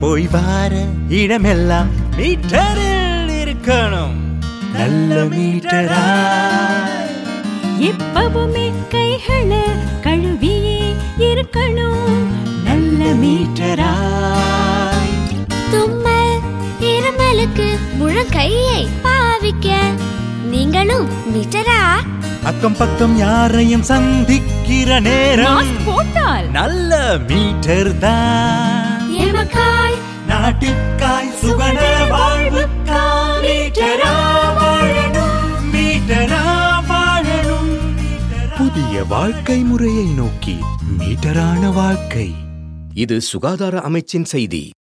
போய் வார இடமெல்லாம் மீட்டரில் இருக்கணும் நல்ல மீட்டரா எப்பவுமே கைகளை கழுவியே இருக்கணும் நல்ல மீட்டரா தும்மல் இருமலுக்கு முழங்கையை பாவிக்க நீங்களும் மீட்டரா அக்கம் பக்கம் யாரையும் சந்திக்கிற நேரம் மாஸ்க் போட்டால் நல்ல மீட்டர் தான் எமக்காய் நாட்டுக்காய் சுகன வாழ்வுக்காய் மீட்டரா வாழணும் மீட்டரா வாழணும் புதிய வாழ்க்கை முறையை நோக்கி மீட்டரான வாழ்க்கை இது சுகாதார அமைச்சின் செய்தி